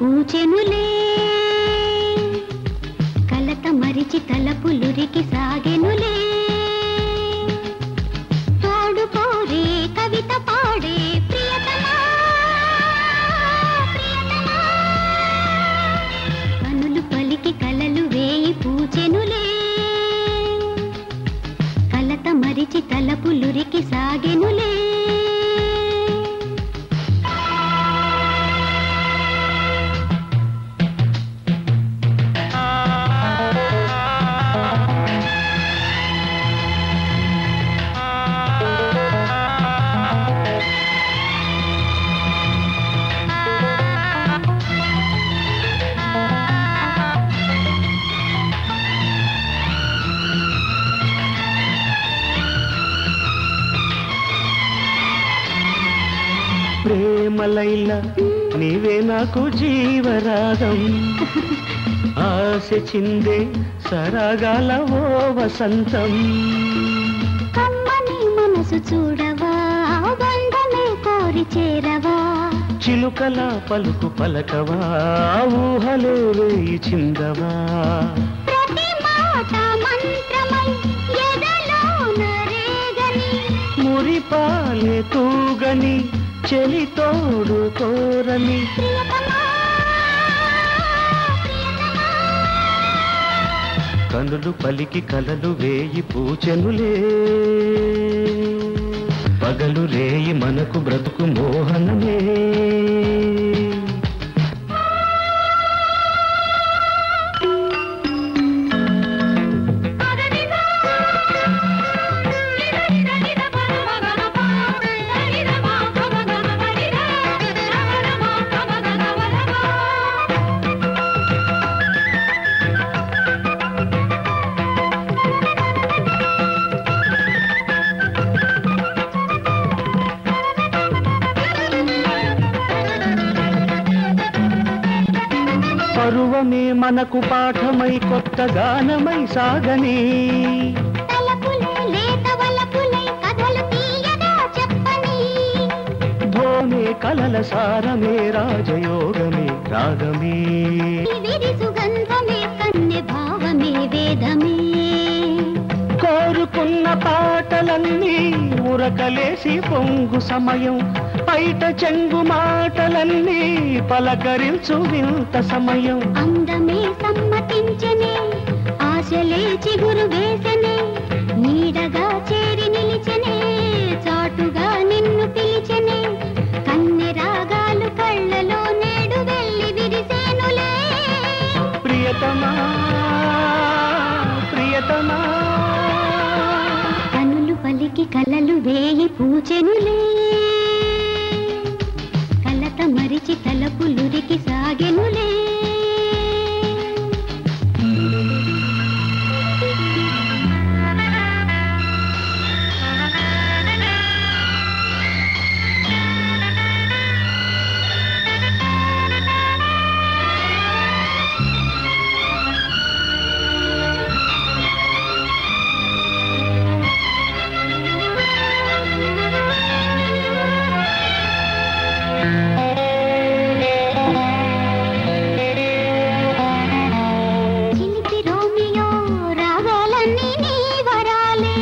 పూచెనులే కలత మరిచి తలపులురికి సాగెనులే తోడు కోరే కవిత పాడే ప్రియతమా ప్రియతమా కనులు పలికి కలలు వేయి పూచెనులే కలత మరిచి తలపులురికి సాగెనులే ప్రేమలైల నీవే నాకు జీవరాగం ఆశ చిందే సరాగాల ఓ వసంతం కమ్మని మనసు చూడవా బంధమే కోరి చేరవా చిలుకల పలుకు పలకవా ఊహలే వేయి చిందవా ప్రతి మాట మంత్రమై ఎదలోన రేగని మురిపాలే తూగని చెలి తోడు కోరని ప్రియతమా ప్రియతమా కనులు పలికి కలలు వేయి పూచెనులే పగలు రేయి మనకు బ్రతుకు మోహనమే పరువమే మనకు పాఠమై కొత్త గానమై సాగని తలపులే లేత వలపులై కథలు తీయగా చెప్పని ధోమే కలల సారమే రాజయోగమే రాగమే విరి సుగంధమే కన్నె భావమే వేదమే కోరుకున్న పాటలన్నీ ఉరకలేసి పొంగు సమయం బయట చెంగు మాటలన్నీ పలకరించు వింత సమయం అందమే సమ్మతించనే ఆశలే చిగురు వేసనే నీడగా చేరి నిలిచనే చాటుగా నిన్ను పిలిచనే కన్నె రాగాలు కళ్ళలో నేడు వెళ్ళి విరిసేనులే ప్రియతమా ప్రియతమా కనులు పలికి కలలు వేయి పూచెనులే కలత మరిచి తలపులురికి సాగెనులే చిలిపి రోమియో రాగాలన్నీ నీ వరాలే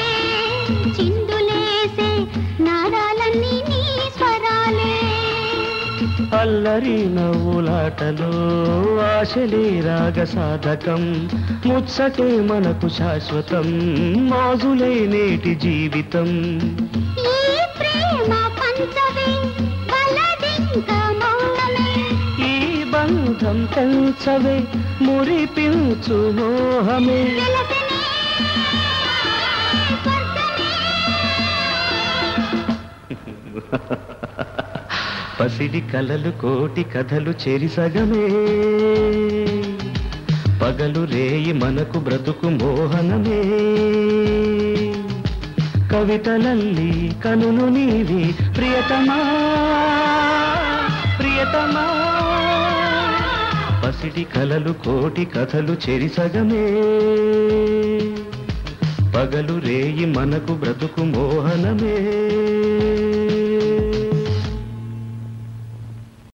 చిందులేసే నాదాలన్నీ నీ స్వరాలే అల్లరి నవ్వులాటలో ఆశలే రాగ సాధకం ముచ్చటే మనకు శాశ్వతం మోజులే నేటి జీవితం ఈ ప్రేమ పంచవే వలదింక మౌనమే ఈ బంధం పెంచవే మురిపించు మోహమే వెలసనే స్వర్గమే పసిడి కలలు కోటి కథలు చెరిసగమే పగలు రేయి మనకు బ్రతుకు మోహనమే కవితలల్లి కనులు నీవి ప్రియతమా ప్రియతమా పసిడి కలలు కోటి కథలు చెరిసగమే పగలు రేయి మనకు బ్రతుకు మోహనమే